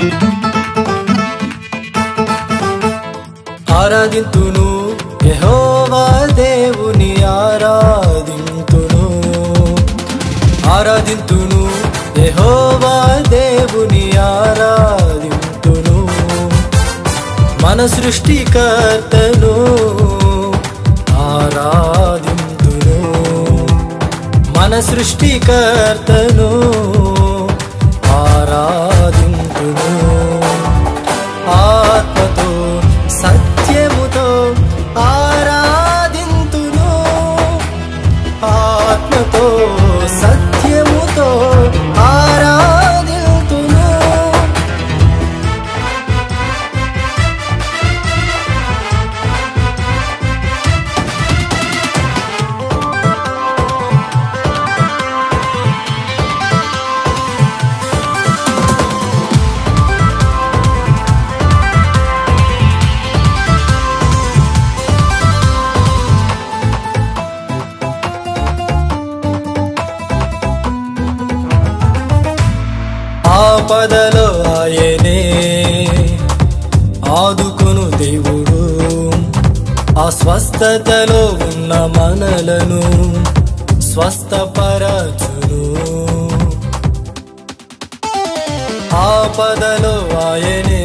ఆరాధింతును యెహోవా దేవుని ఆరాధింతును ఆరాధింతును యెహోవా దేవుని ఆరాధింతును మన సృష్టికర్తను ఆరాధింతును మన సృష్టికర్తను ఆరాధింతును ఆత్మతో సత్యముతో ఆరాధింతును ఆత్మతో సత్యముతో ఆరాధింతును ఆపదలో ఆయనే ఆదుకును దేవుడు అస్వస్థతలో ఉన్న మనలను స్వస్థపరచును ఆపదలో ఆయనే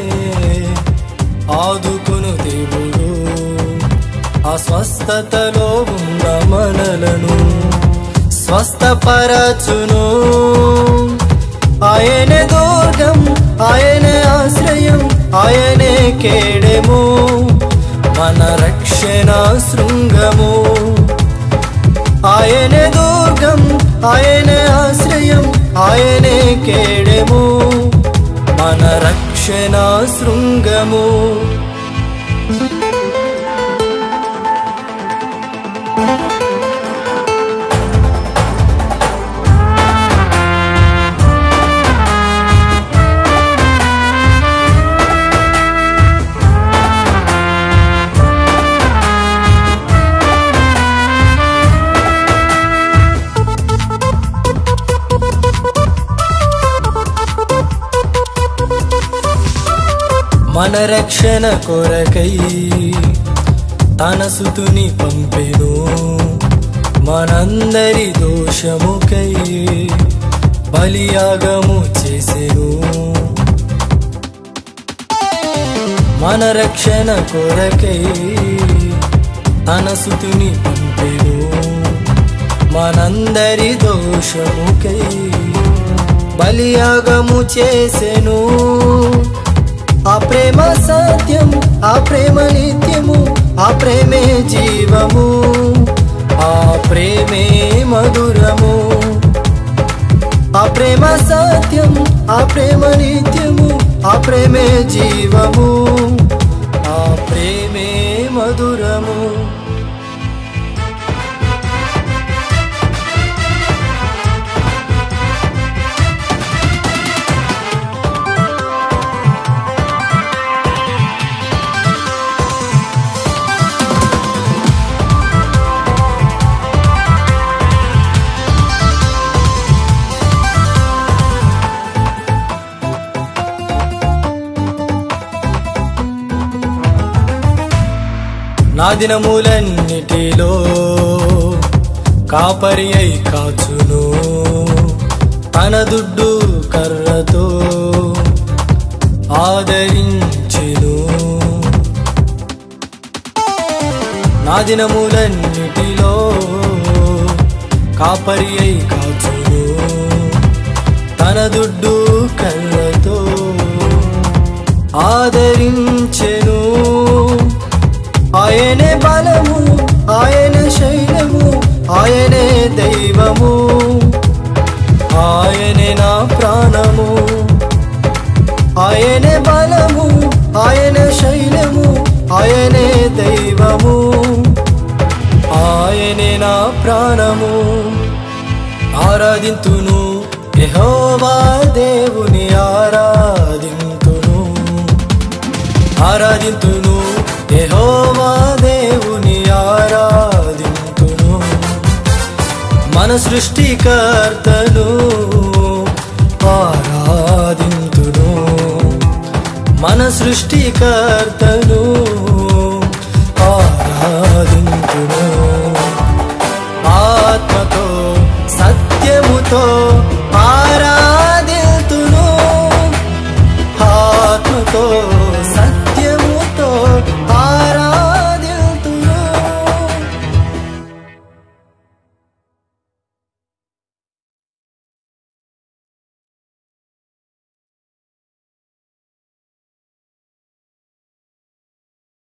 ఆదుకును దేవుడు అస్వస్థతలో ఉన్న మనలను స్వస్థపరచును ఆయనే దుర్గం ఆయనే ఆశ్రయం ఆయనే కేడెము మన రక్షణ శృంగము ఆయనే దుర్గం ఆయనే ఆశ్రయం ఆయనే కేడెము మన రక్షణ శృంగము మన రక్షణ కొరకై తన సుతుని పంపెను మనందరి దోషముకై బలియాగము చేసెను మన రక్షణ కొరకై తన సుతుని పంపెను మనందరి దోషముకై బలియాగము చేసెను ఆ ప్రేమ సత్యం ఆ ప్రేమ నిత్యము ఆ ప్రేమే జీవము ఆ ప్రేమే మధురము ఆ ప్రేమ సత్యం ఆ ప్రేమ నిత్యము ఆ ప్రేమే జీవము ఆ ప్రేమే మధురము నా దినములన్నిటిలో కాపరి అయి కాచును తన దుడ్డు కర్రతో ఆదరించెను నా దినములన్నిటిలో కాపరి అయి కాచును తన దుడ్డు కర్రతో ఆదరించెను ఆయనే బలము ఆయన శైలము ఆయనే దైవము ఆయనే నా ప్రాణము ఆయనే బలము ఆయన శైలము ఆయనే దైవము ఆయనే నా ప్రాణము ఆరాధింతును యెహోవా దేవుని ఆరాధింతును ఆరాధింతును యెహోవా దేవుని ఆరాధింతును మన సృష్టికర్తను ఆరాధింతును మన సృష్టికర్తను